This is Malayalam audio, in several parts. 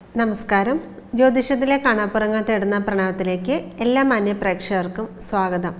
നമസ്കാരം ജ്യോതിഷത്തിലെ കാണാപ്പുറങ്ങൾ തേടുന്ന പ്രണവത്തിലേക്ക് എല്ലാ മാന്യ പ്രേക്ഷകർക്കും സ്വാഗതം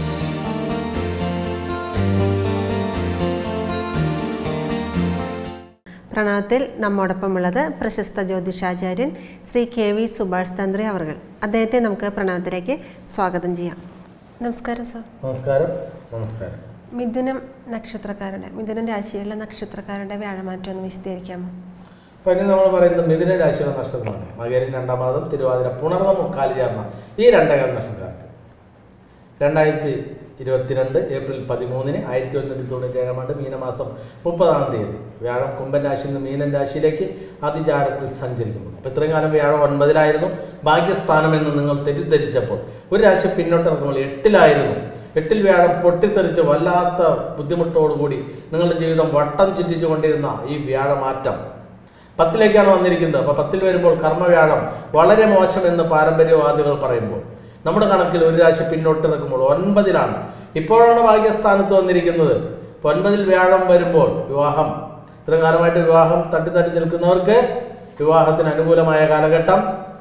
പ്രണവത്തിൽ നമ്മോടൊപ്പമുള്ളത് പ്രശസ്ത ജ്യോതിഷാചാര്യൻ ശ്രീ കെ വി സുഭാഷ് തന്ത്രി അവർ അദ്ദേഹത്തെ നമുക്ക് പ്രണവത്തിലേക്ക് സ്വാഗതം ചെയ്യാം നമസ്കാരം സർ നമസ്കാരം നമസ്കാരം മിഥുനം നക്ഷത്രക്കാരുടെ മിഥുനം രാശിയിലുള്ള നക്ഷത്രക്കാരുടെ വ്യാഴമാറ്റം ഒന്ന് വിശദീകരിക്കാമോ അപ്പം ഇനി നമ്മൾ പറയുന്നത് മിഥുന രാശിയുടെ നക്ഷത്രമാണ് മകരം രണ്ടാം പാദം തിരുവാതിര പുണർന്ന മുക്കാലി ചേർന്ന ഈ രണ്ടേകാൽ നക്ഷത്രക്കാർക്ക് രണ്ടായിരത്തി ഇരുപത്തിരണ്ട് ഏപ്രിൽ പതിമൂന്നിന് ആയിരത്തി ഒരുന്നൂറ്റി തൊണ്ണൂറ്റി ഏഴാം ആണ്ട് മീനമാസം മുപ്പതാം തീയതി വ്യാഴം കുംഭൻ രാശിയിൽ നിന്ന് മീനൻ രാശിയിലേക്ക് അതിചാരത്തിൽ സഞ്ചരിക്കുന്നു അപ്പോൾ ഇത്രയും കാലം വ്യാഴം ഒൻപതിലായിരുന്നു ഭാഗ്യസ്ഥാനം എന്ന് നിങ്ങൾ തെറ്റിദ്ധരിച്ചപ്പോൾ ഒരു രാശി പിന്നോട്ടിറങ്ങുമ്പോൾ എട്ടിലായിരുന്നു എട്ടിൽ വ്യാഴം പൊട്ടിത്തെറിച്ച് വല്ലാത്ത ബുദ്ധിമുട്ടോടുകൂടി നിങ്ങളുടെ ജീവിതം വട്ടം ചുറ്റിച്ചു കൊണ്ടിരുന്ന ഈ വ്യാഴമാറ്റം പത്തിലേക്കാണ് വന്നിരിക്കുന്നത് അപ്പോൾ പത്തിൽ വരുമ്പോൾ കർമ്മവ്യാഴം വളരെ മോശം എന്ന് പാരമ്പര്യവാദികൾ പറയുമ്പോൾ നമ്മുടെ കണക്കിൽ ഒരു രാശി പിന്നോട്ടിറക്കുമ്പോൾ ഒൻപതിലാണ് ഇപ്പോഴാണ് ഭാഗ്യസ്ഥാനത്ത് വന്നിരിക്കുന്നത് അപ്പോൾ ഒൻപതിൽ വ്യാഴം വരുമ്പോൾ വിവാഹം ഇത്രയും കാലമായിട്ട് വിവാഹം തട്ടി തട്ടി നിൽക്കുന്നവർക്ക് വിവാഹത്തിന് അനുകൂലമായ കാലഘട്ടം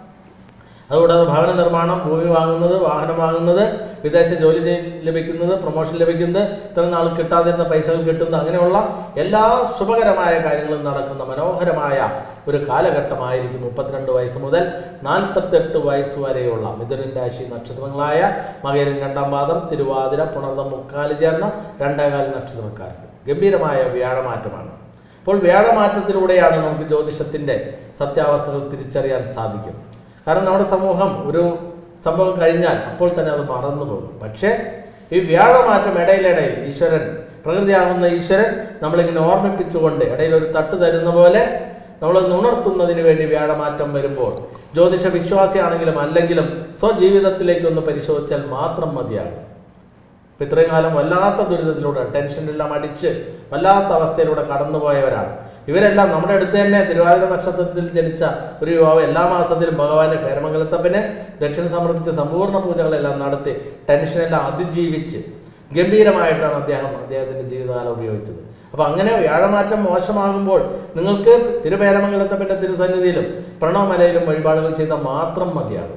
അതുകൂടാതെ ഭവന നിർമ്മാണം ഭൂമി വാങ്ങുന്നത് വാഹനം വാങ്ങുന്നത് വിദേശ ജോലി ചെയ്- ലഭിക്കുന്നത് പ്രൊമോഷൻ ലഭിക്കുന്നത് ഇത്ര നാൾ കിട്ടാതിരുന്ന പൈസകൾ കിട്ടുന്നത് അങ്ങനെയുള്ള എല്ലാ ശുഭകരമായ കാര്യങ്ങളും നടക്കുന്ന മനോഹരമായ ഒരു കാലഘട്ടമായിരിക്കും മുപ്പത്തിരണ്ട് വയസ്സ് മുതൽ നാൽപ്പത്തെട്ട് വയസ്സ് വരെയുള്ള മിഥുനൻ രാശി നക്ഷത്രങ്ങളായ മകരൻ രണ്ടാം പാദം തിരുവാതിര പുണർദം മുക്കാല് ചേർന്ന രണ്ടേകാൽ നക്ഷത്രക്കാർക്ക് ഗംഭീരമായ വ്യാഴമാറ്റമാണ് അപ്പോൾ വ്യാഴമാറ്റത്തിലൂടെയാണ് നമുക്ക് ജ്യോതിഷത്തിൻ്റെ സത്യാവസ്ഥകൾ തിരിച്ചറിയാൻ സാധിക്കും കാരണം നമ്മുടെ സമൂഹം ഒരു സംഭവം കഴിഞ്ഞാൽ അപ്പോൾ തന്നെ അത് മറന്നു പോകും പക്ഷേ ഈ വ്യാഴമാറ്റം ഇടയിലിടയിൽ ഈശ്വരൻ പ്രകൃതിയാകുന്ന ഈശ്വരൻ നമ്മളിങ്ങനെ ഓർമ്മിപ്പിച്ചുകൊണ്ട് ഇടയിൽ ഒരു തട്ട് തരുന്ന പോലെ നമ്മളൊന്ന് ഉണർത്തുന്നതിന് വേണ്ടി വ്യാഴമാറ്റം വരുമ്പോൾ ജ്യോതിഷ വിശ്വാസിയാണെങ്കിലും അല്ലെങ്കിലും സ്വജീവിതത്തിലേക്ക് ഒന്ന് പരിശോധിച്ചാൽ മാത്രം മതിയാകും ഇപ്പം ഇത്രയും കാലം വല്ലാത്ത ദുരിതത്തിലൂടെ ടെൻഷനെല്ലാം അടിച്ച് വല്ലാത്ത അവസ്ഥയിലൂടെ കടന്നുപോയവരാണ് ഇവരെല്ലാം നമ്മുടെ അടുത്ത് തന്നെ തിരുവാതിര നക്ഷത്രത്തിൽ ജനിച്ച ഒരു യുവാവ് എല്ലാ മാസത്തിലും ഭഗവാന് പേരമംഗലത്തപ്പന് ദക്ഷിണ സമർപ്പിച്ച സമ്പൂർണ്ണ പൂജകളെല്ലാം നടത്തി ടെൻഷനെല്ലാം അതിജീവിച്ച് ഗംഭീരമായിട്ടാണ് അദ്ദേഹം അദ്ദേഹത്തിൻ്റെ ജീവിതകാലം ഉപയോഗിച്ചത് അപ്പോൾ അങ്ങനെ വ്യാഴമാറ്റം മോശമാകുമ്പോൾ നിങ്ങൾക്ക് തിരുപേരമംഗലത്തപ്പൻ്റെ തിരുസന്നിധിയിലും പ്രണവമലയിലും വഴിപാടുകൾ ചെയ്താൽ മാത്രം മതിയാകും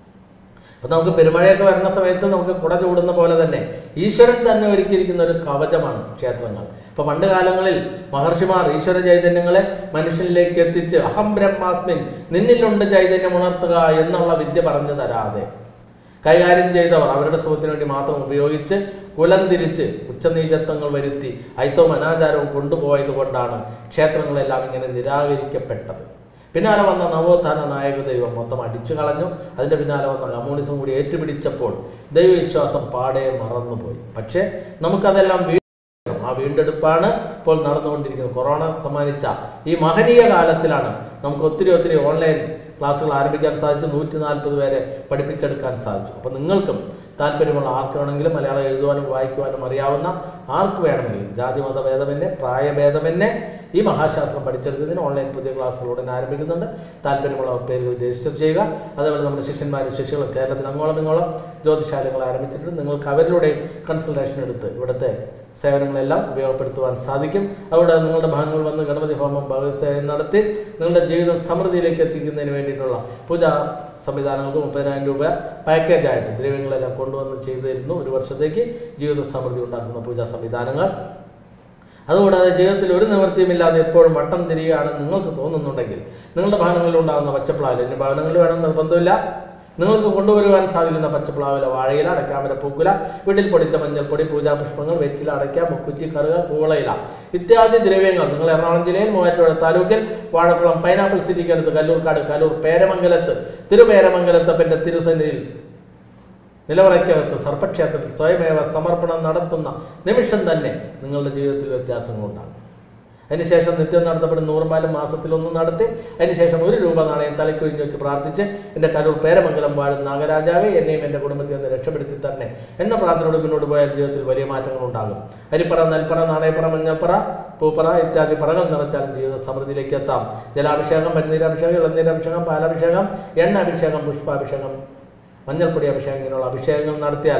അപ്പൊ നമുക്ക് പെരുമഴയൊക്കെ വരുന്ന സമയത്ത് നമുക്ക് കുട ചൂടുന്ന പോലെ തന്നെ ഈശ്വരൻ തന്നെ ഒരുക്കിയിരിക്കുന്ന ഒരു കവചമാണ് ക്ഷേത്രങ്ങൾ ഇപ്പൊ പണ്ട് കാലങ്ങളിൽ മഹർഷിമാർ ഈശ്വര ചൈതന്യങ്ങളെ മനുഷ്യനിലേക്ക് എത്തിച്ച് അഹം ബ്രഹ്മാസ്മിൻ നിന്നിലുണ്ട് ചൈതന്യം ഉണർത്തുക എന്നുള്ള വിദ്യ പറഞ്ഞു തരാതെ കൈകാര്യം ചെയ്തവർ അവരുടെ സുഖത്തിന് വേണ്ടി മാത്രം ഉപയോഗിച്ച് കുലം തിരിച്ച് ഉച്ചനീചത്വങ്ങൾ വരുത്തി ഐത്തവും അനാചാരവും കൊണ്ടുപോയത് കൊണ്ടാണ് ക്ഷേത്രങ്ങളെല്ലാം ഇങ്ങനെ നിരാകരിക്കപ്പെട്ടത് പിന്നാലെ വന്ന നവോത്ഥാന നായക ദൈവം മൊത്തം അടിച്ചു കളഞ്ഞു അതിൻ്റെ പിന്നാലെ വന്ന കമ്മ്യൂണിസം കൂടി ഏറ്റുപിടിച്ചപ്പോൾ ദൈവവിശ്വാസം പാടെ മറന്നുപോയി പക്ഷേ നമുക്കതെല്ലാം വീണ്ടെടുക്കണം ആ വീണ്ടെടുപ്പാണ് ഇപ്പോൾ നടന്നുകൊണ്ടിരിക്കുന്നത് കൊറോണ സമ്മാനിച്ച ഈ മഹനീയ കാലത്തിലാണ് നമുക്ക് ഒത്തിരി ഒത്തിരി ഓൺലൈൻ ക്ലാസ്സുകൾ ആരംഭിക്കാൻ സാധിച്ചു നൂറ്റി നാൽപ്പത് പേരെ പഠിപ്പിച്ചെടുക്കാൻ സാധിച്ചു അപ്പോൾ നിങ്ങൾക്കും താല്പര്യമുള്ള ആർക്ക് വേണമെങ്കിലും മലയാളം എഴുതുവാനും വായിക്കുവാനും അറിയാവുന്ന ആർക്ക് വേണമെങ്കിലും ജാതി മത ഭേദമെന്നെ പ്രായഭേദമെന്നെ ഈ മഹാശാസ്ത്രം പഠിച്ചെടുക്കുന്നതിന് ഓൺലൈൻ പുതിയ ക്ലാസ്സുകൾ ഉടൻ ആരംഭിക്കുന്നുണ്ട് താല്പര്യമുള്ള പേരുകൾ രജിസ്റ്റർ ചെയ്യുക അതേപോലെ നമ്മുടെ ശിഷ്യന്മാരും ശിഷ്യകളും കേരളത്തിൽ അങ്ങോളം ഇങ്ങോളം ജ്യോതിശാലകൾ ആരംഭിച്ചിട്ടുണ്ട് നിങ്ങൾക്ക് അവരിലൂടെയും കൺസൾട്ടേഷൻ എടുത്ത് ഇവിടുത്തെ സേവനങ്ങളെല്ലാം ഉപയോഗപ്പെടുത്തുവാൻ സാധിക്കും അവിടെ നിങ്ങളുടെ ഭാഗങ്ങൾ വന്ന് ഗണപതി ഹോമം ഭഗവത് സേവനം നടത്തി നിങ്ങളുടെ ജീവിതം സമൃദ്ധിയിലേക്ക് എത്തിക്കുന്നതിന് വേണ്ടിയിട്ടുള്ള പൂജാ സംവിധാനങ്ങൾക്ക് മുപ്പതിനായിരം രൂപ പാക്കേജായിട്ട് ദ്രവ്യങ്ങളെല്ലാം കൊണ്ടുവന്ന് ചെയ്തു തരുന്നു ഒരു വർഷത്തേക്ക് ജീവിത സമൃദ്ധി ഉണ്ടാക്കുന്ന പൂജാ സംവിധാനങ്ങൾ അതുകൂടാതെ ജീവിതത്തിൽ ഒരു നിവൃത്തിയുമില്ലാതെ എപ്പോഴും വട്ടം തിരിയുകയാണെന്ന് നിങ്ങൾക്ക് തോന്നുന്നുണ്ടെങ്കിൽ നിങ്ങളുടെ ഭവനങ്ങളിൽ ഉണ്ടാകുന്ന പച്ചപ്ലാവില എൻ്റെ ഭവനങ്ങളിൽ വേണം നിർബന്ധമില്ല നിങ്ങൾക്ക് കൊണ്ടുവരുവാൻ സാധിക്കുന്ന പച്ചപ്ലാവില വാഴയില അടയ്ക്കാമര പൂക്കുല വീട്ടിൽ പൊടിച്ച മഞ്ഞൾപ്പൊടി പൂജാപുഷ്പങ്ങൾ വെറ്റില അടയ്ക്ക മുക്കുറ്റി കറുക കൂളയില ഇത്യാദി ദ്രവ്യങ്ങൾ നിങ്ങൾ എറണാകുളം ജില്ലയിൽ മൂവാറ്റുപുഴ താലൂക്കിൽ വാഴക്കുളം പൈനാപ്പിൾ സിറ്റിക്ക് അടുത്ത് കല്ലൂർക്കാട് കല്ലൂർ പേരമംഗലത്ത് തിരുപേരമംഗലത്തപ്പൻ്റെ തിരുസന്നിധിയിൽ നിലവറയ്ക്കകത്ത് സർപ്പക്ഷേത്രത്തിൽ സ്വയമേവ സമർപ്പണം നടത്തുന്ന നിമിഷം തന്നെ നിങ്ങളുടെ ജീവിതത്തിൽ വ്യത്യാസങ്ങളുണ്ടാകും അതിനുശേഷം നിത്യം നടത്തപ്പെടുന്ന നൂറുമാലും മാസത്തിലൊന്ന് നടത്തി അതിനുശേഷം ഒരു രൂപ നാണയം തലയ്ക്കൊഴിഞ്ഞ് വെച്ച് പ്രാർത്ഥിച്ച് എൻ്റെ കരൂർ പേരമംഗലം വാഴും നാഗരാജാവെ എന്നെയും എൻ്റെ കുടുംബത്തെ ഒന്ന് രക്ഷപ്പെടുത്തി തന്നെ എന്ന പ്രാർത്ഥനയോട് മുന്നോട്ട് പോയാൽ ജീവിതത്തിൽ വലിയ മാറ്റങ്ങൾ ഉണ്ടാകും അരിപ്പറ നെൽപ്പറ നാണയപ്പറ മഞ്ഞപ്പറ പൂപ്പറ ഇത്യാദി പറകൾ നിറച്ചാലും ജീവിത സമൃദ്ധിയിലേക്ക് എത്താം ജലാഭിഷേകം പനിനീരാഭിഷേകം ഇളനീരാഭിഷേകം പാലാഭിഷേകം എണ്ണ അഭിഷേകം പുഷ്പാഭിഷേകം മഞ്ഞൾപ്പൊടി അഭിഷേകം ഇങ്ങനെയുള്ള അഭിഷേകങ്ങൾ നടത്തിയാലും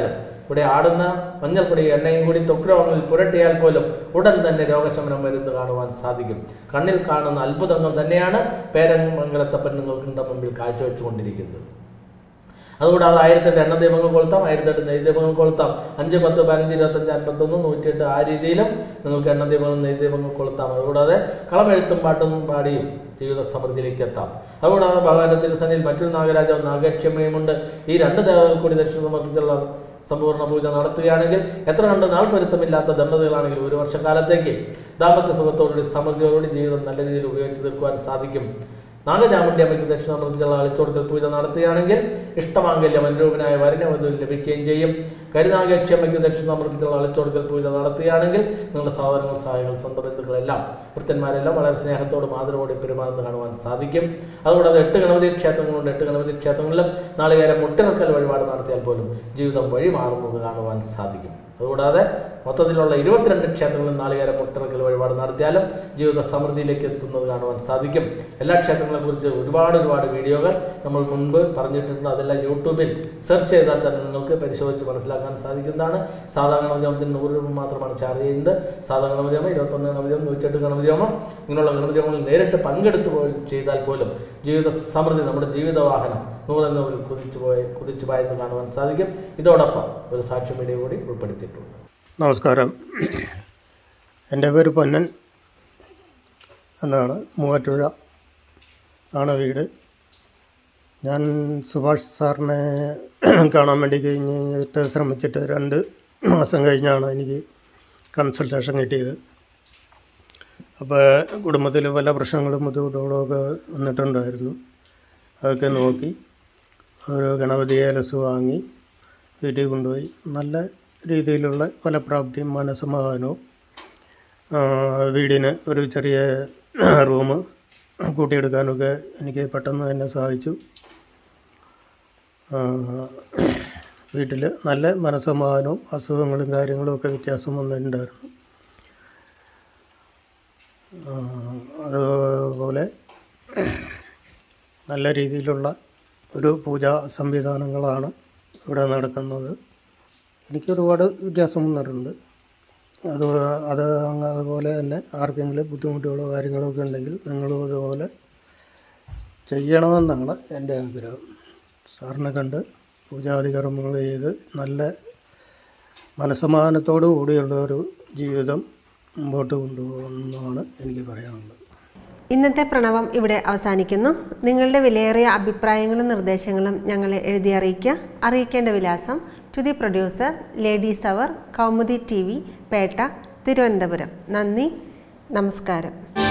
ഇവിടെ ആടുന്ന മഞ്ഞൾപ്പൊടി എണ്ണയും കൂടി ത്വക്ക് രോഗങ്ങളിൽ പുരട്ടിയാൽ പോലും ഉടൻ തന്നെ രോഗശമനം വരുന്നത് കാണുവാൻ സാധിക്കും കണ്ണിൽ കാണുന്ന അത്ഭുതങ്ങൾ തന്നെയാണ് പേരമംഗലത്തപ്പൻ നിങ്ങൾക്ക് മുമ്പിൽ കാഴ്ചവെച്ചുകൊണ്ടിരിക്കുന്നത് അതുകൂടാതെ ആയിരത്തെട്ട് എണ്ണ ദീപങ്ങൾ കൊളുത്താം ആയിരത്തെട്ട് നെയ് ദീപങ്ങൾ കൊളുത്താം അഞ്ച് പത്ത് പതിനഞ്ച് ഇരുപത്തഞ്ച് അൻപത്തൊന്ന് നൂറ്റിയെട്ട് ആ രീതിയിലും നിങ്ങൾക്ക് എണ്ണ ദീപങ്ങളും നെയ് ദീപങ്ങൾ കൊളുത്താം അതുകൂടാതെ കളമെഴുത്തും പാട്ടും പാടിയും ജീവിത സമൃദ്ധിയിലേക്ക് എത്താം അതുകൂടാതെ ഭഗവാന്റെ തിരുസനിൽ മറ്റൊരു നാഗരാജവും നാഗക്ഷമയുമുണ്ട് ഈ രണ്ട് ദേവതകൾ കൂടി ദക്ഷിണ സമർപ്പിച്ചുള്ള സമ്പൂർണ്ണ പൂജ നടത്തുകയാണെങ്കിൽ എത്ര കണ്ട് നാൾ പൊരുത്തമില്ലാത്ത ദമ്പതികളാണെങ്കിൽ ഒരു വർഷക്കാലത്തേക്ക് ദാമ്പത്യ സുഖത്തോടുകൂടി സമൃദ്ധിയോടുകൂടി ജീവിതം നല്ല രീതിയിൽ ഉപയോഗിച്ച് തീർക്കുവാൻ സാധിക്കും നാഗചാമുണ്ടി അമ്മയ്ക്ക് ദക്ഷിണാമൃതിച്ചുള്ള അളിച്ചോടുക്കൽ പൂജ നടത്തുകയാണെങ്കിൽ ഇഷ്ടമാംഗല്യം അനുരൂപനായ വരനെ വധുവിൽ ലഭിക്കുകയും ചെയ്യും കരുനാഗക്ഷി അമ്മയ്ക്ക് ദക്ഷിണാമൃതിച്ചുള്ള അളിച്ചോടുക്കൽ പൂജ നടത്തുകയാണെങ്കിൽ നിങ്ങളുടെ സഹോദരങ്ങൾ സഹായികൾ സ്വന്തം ബന്ധുക്കളെല്ലാം വൃത്തന്മാരെല്ലാം വളരെ സ്നേഹത്തോടും ആദരവോടെ പെരുമാറുന്നത് കാണുവാൻ സാധിക്കും അതുകൂടാതെ എട്ട് ഗണപതി ക്ഷേത്രങ്ങളുണ്ട് എട്ട് ഗണപതി ക്ഷേത്രങ്ങളിലും നാളികേരം മുട്ടിറക്കൽ വഴിപാട് നടത്തിയാൽ പോലും ജീവിതം വഴി മാറുന്നത് കാണുവാൻ സാധിക്കും അതുകൂടാതെ മൊത്തത്തിലുള്ള ഇരുപത്തിരണ്ട് ക്ഷേത്രങ്ങളിൽ നാളികേരം മുട്ടിറക്കൽ വഴിപാട് നടത്തിയാലും ജീവിത സമൃദ്ധിയിലേക്ക് എത്തുന്നത് കാണുവാൻ സാധിക്കും എല്ലാ ക്ഷേത്രങ്ങളെ കുറിച്ച് ഒരുപാട് ഒരുപാട് വീഡിയോകൾ നമ്മൾ മുൻപ് പറഞ്ഞിട്ടുണ്ട് അതെല്ലാം യൂട്യൂബിൽ സെർച്ച് ചെയ്താൽ തന്നെ നിങ്ങൾക്ക് പരിശോധിച്ച് മനസ്സിലാക്കാൻ സാധിക്കുന്നതാണ് സാധാരണ ഗണപതിയോമത്തിന് നൂറ് രൂപ മാത്രമാണ് ചാർജ് ചെയ്യുന്നത് സാധാരണ ഗണപതിയോമം ഇരുപത്തൊന്ന് ഗണപതിയോമം നൂറ്റെട്ട് ഗണപതിയോമം ഇങ്ങനെയുള്ള ഗണപതിയോമങ്ങളിൽ നേരിട്ട് പങ്കെടുത്ത് പോയി ചെയ്താൽ പോലും ജീവിത സമൃദ്ധി നമ്മുടെ ജീവിത വാഹനം നൂറെന്ന് കുതിച്ചു പോയി കുതിച്ചു പായെന്ന് കാണുവാൻ സാധിക്കും ഇതോടൊപ്പം ഒരു സാക്ഷ്യം വീഡിയോ കൂടി ഉൾപ്പെടുത്തിയിട്ടുണ്ട് നമസ്കാരം എൻ്റെ പേര് പൊന്നൻ എന്നാണ് മൂവാറ്റുപുഴ ആണ് വീട് ഞാൻ സുഭാഷ് സാറിനെ കാണാൻ വേണ്ടി കഴിഞ്ഞിട്ട് ശ്രമിച്ചിട്ട് രണ്ട് മാസം കഴിഞ്ഞാണ് എനിക്ക് കൺസൾട്ടേഷൻ കിട്ടിയത് അപ്പോൾ കുടുംബത്തിൽ പല പ്രശ്നങ്ങളും ബുദ്ധിമുട്ടുകളും ഒക്കെ വന്നിട്ടുണ്ടായിരുന്നു അതൊക്കെ നോക്കി ഒരു ഗണപതി ഏലസ് വാങ്ങി വീട്ടിൽ കൊണ്ടുപോയി നല്ല രീതിയിലുള്ള ഫലപ്രാപ്തിയും മനസമാധാനവും ആ, വീടിന് ഒരു ചെറിയ റൂം കൂട്ടിയെടുക്കാനൊക്കെ എനിക്ക് പെട്ടെന്ന് തന്നെ സാധിച്ചു വീട്ടിൽ നല്ല മനസമാധാനവും അസുഖങ്ങളും കാര്യങ്ങളും ഒക്കെ വ്യത്യാസം വന്നിട്ടുണ്ടായിരുന്നു ആ, അതുപോലെ നല്ല രീതിയിലുള്ള ഒരു പൂജാ സംവിധാനങ്ങളാണ് ഇവിടെ നടക്കുന്നത് എനിക്ക് ഒരുപാട് വ്യത്യാസം വന്നിട്ടുണ്ട് അത് അത് അങ്ങ് അതുപോലെ തന്നെ ആർക്കെങ്കിലും ബുദ്ധിമുട്ടുകളോ കാര്യങ്ങളോ ഒക്കെ ഉണ്ടെങ്കിൽ നിങ്ങളും അതുപോലെ ചെയ്യണമെന്നാണ് എൻ്റെ ആഗ്രഹം സാറിനെ കണ്ട് പൂജാതി കർമ്മങ്ങൾ ചെയ്ത് നല്ല മനസ്സമാധാനത്തോടു കൂടിയുള്ള ഒരു ജീവിതം മുമ്പോട്ട് കൊണ്ടുപോകുന്നതാണ് എനിക്ക് പറയാനുള്ളത് ഇന്നത്തെ പ്രണവം ഇവിടെ അവസാനിക്കുന്നു നിങ്ങളുടെ വിലയേറിയ അഭിപ്രായങ്ങളും നിർദ്ദേശങ്ങളും ഞങ്ങളെ എഴുതി അറിയിക്കുക അറിയിക്കേണ്ട വിലാസം to the producer ladies hour Kaumudi T V Pettah Thiruvananthapuram നന്ദി നമസ്കാരം